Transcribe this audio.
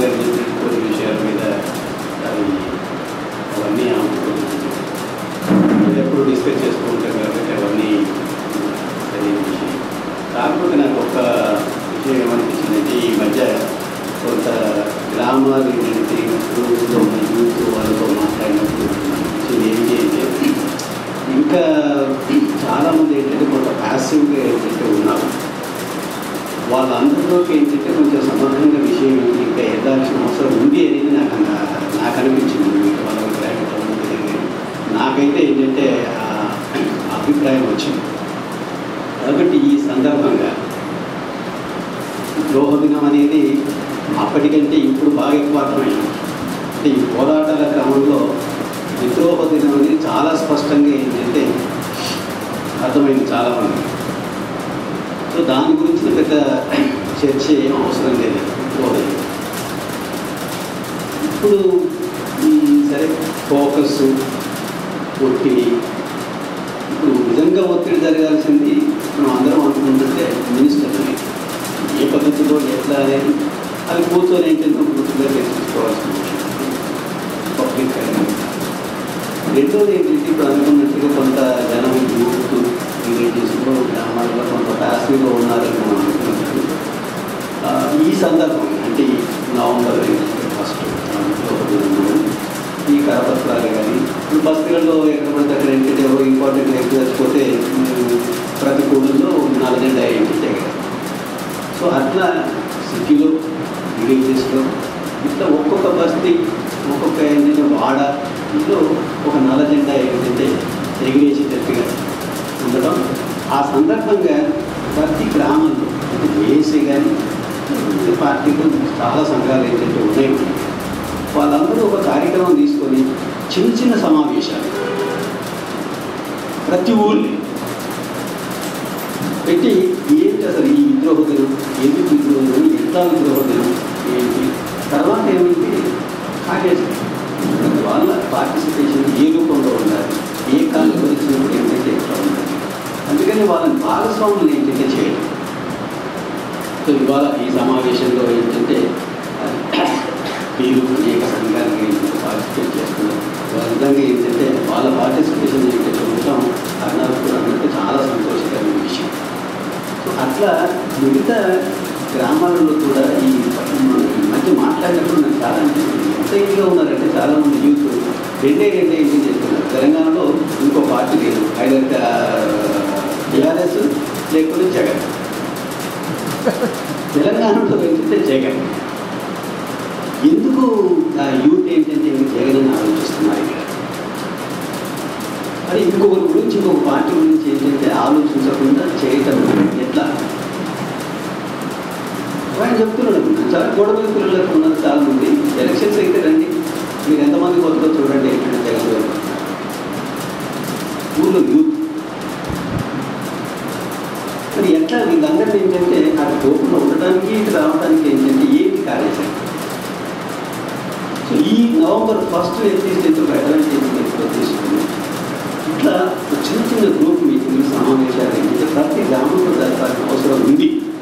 గారు చెప్పిన కొన్ని విషయాల మీద అవి అవన్నీ ఆమె ఎప్పుడు డిస్కస్ చేస్తూ ఉంటాం కాబట్టి అవన్నీ తెలియని విషయం కాకపోతే నాకు ఒక విషయం ఏమనిపించిందంటే ఈ మధ్య కొంత గ్రామాలు ఏంటంటే ఊళ్ళో ఉన్న యూత్ వాళ్ళతో మాట్లాడినప్పుడు అనిపించింది ఏంటి అంటే ఇంకా చాలామంది ఏంటంటే కొంత ప్యాసివ్గా ఏంటంటే ఉన్నారు వాళ్ళందరిలోకి ఏంటంటే కొంచెం సమర్థంగా విషయం ఏంటి ఇంకా ఎదాల్సిన అవసరం ఉంది అనేది నాకు అన్న- నాకు అనిపించింది మీకు వాళ్ళ అభిప్రాయం ఎట్లా ఉందో తెలియదు. నాకైతే ఏంటంటే ఆ అభిప్రాయం వచ్చింది కాబట్టి ఈ సందర్భంగా ద్రోహ దినం అనేది అప్పటికంటే ఇప్పుడు బాగా ఎక్కువ అర్థమైంది అంటే ఈ పోరాటాల క్రమంలో విద్రోహ దినం అనేది చాలా స్పష్టంగా ఏంటంటే అర్థమైంది చాలామంది సో దాని గురించి పెద్ద చర్చ ఏం అవసరం లేదు విద్రోహ దినం ఇప్పుడు ఈ సరే ఫోకస్ ఒత్తిడి ఇప్పుడు నిజంగా ఒత్తిడి జరగాల్సింది మనం అందరం అనుకుంటుంటే మినిస్టర్ ఏ పద్ధతిలో ఎట్లా అనేది అది కూర్చొని ఏంటంటే పూర్తిగా చర్చించుకోవాల్సిన విషయం పబ్లిక్ రెండోది ఏంటంటే ఇప్పుడు అనుకున్నట్టుగా కొంత జనం యూత్ విలేజెస్లో గ్రామాల్లో కొంత ప్యాసివ్గా ఉన్నారని మనం అనుకున్నట్టు ఆ, ఈ సందర్భం అంటే ఈ నవంబర్ ఫస్ట్ ఈ కరపత్రాలు కానీ ఇప్పుడు బస్తీలలో ఎక్కడ పడితే అక్కడ ఏంటంటే ఎవరో ఇంపార్టెంట్ వ్యక్తి చచ్చిపోతే ఉమ్, ప్రతి కూడల్లో నాలుగంట ఏంటంటే సో అట్లా సిటీలో విలేజెస్లో ఇట్లా ఒక్కొక్క బస్తీ ఒక్కొక్క ఏంటంటే వాడ ఇంట్లో ఒక నల్ల జెండా ఏంటంటే ఎగిరేసేటట్టుగా ఉండడం ఆ సందర్భంగా ప్రతి గ్రామంలో అంటే ఏసీ కానీ పార్టీలు చాలా సంఘాలు ఏంటంటే ఉన్నాయి వాళ్ళందరూ ఒక కార్యక్రమం తీసుకొని చిన్న చిన్న సమావేశాలు ప్రతి ఊళ్ళో పెట్టి ఏంటి అసలు ఈ విద్రోహ దినం ఎందుకు విద్రోహ దినం ఎంత విద్రోహ దినం ఏంటి తర్వాత ఏమైంది కాగేజ్ వాళ్ళ పార్టిసిపేషన్ ఏ రూపంలో ఉండాలి ఏ కాలం వచ్చినప్పుడు ఏంటంటే ఎట్లా ఉండాలి అందుకని వాళ్ళని భాగస్వాములు ఏంటంటే చేయడం సో ఇవాళ ఈ సమావేశంలో ఏంటంటే మీరు అనేక సంఘాలుగా ఏంటంటే పార్టిసిపేట్ చేస్తున్నారు వాళ్ళ విధంగా ఏంటంటే వాళ్ళ పార్టిసిపేషన్ ఏంటంటే ఉండటం అన్నారు కూడా అన్నట్టు చాలా సంతోషకరమైన విషయం సో అట్లా మిగతా గ్రామాలలో కూడా ఈ మనం ఈ మధ్య మాట్లాడినప్పుడు నాకు చాలా అనిపించింది ఎంత ఇదిగా ఉన్నారంటే చాలా మంది యూత్ రెండే రెండే ఏం చేస్తున్నారు తెలంగాణలో ఇంకో పార్టీ లేదు ఐదర్ టీఆర్ఎస్ లేకపోతే జగన్ తెలంగాణలో ఏంటంటే జగన్ ఎందుకు ఆ యూత్ ఏంటంటే ఎందుకు జగన్ అని ఆలోచిస్తున్నారు ఇక్కడ మరి ఇంకొకరి గురించి ఇంకొక పార్టీ గురించి ఏంటంటే ఆలోచించకుండా చేయటం ఎట్లా ఆయన చెప్తున్నాడు చాలా గొడవల పిల్లలకు ఉన్నారు చాలా మంది ఎలక్షన్స్ అయితే రండి మీరు ఎంతమంది కొత్తగా చూడండి ఏంటంటే జగన్ గారు ఊళ్ళో యూత్ మరి ఎట్లా వీళ్ళందరినీ ఏంటంటే ఆ కోపంలో ఉండటానికి ఇటు రావడానికి ఏంటంటే ఏంటి కార్యాచరణ సో ఈ నవంబర్ ఫస్ట్ అట్లీస్ట్ ఎంత అడ్వాంటేజ్ ఎక్కువ తీసుకుని ఇట్లా ఒక చిన్న చిన్న గ్రూప్ మీటింగ్లు సమావేశాలు ఏంటంటే ప్రతి గ్రామంలో జరపాల్సిన అవసరం ఉంది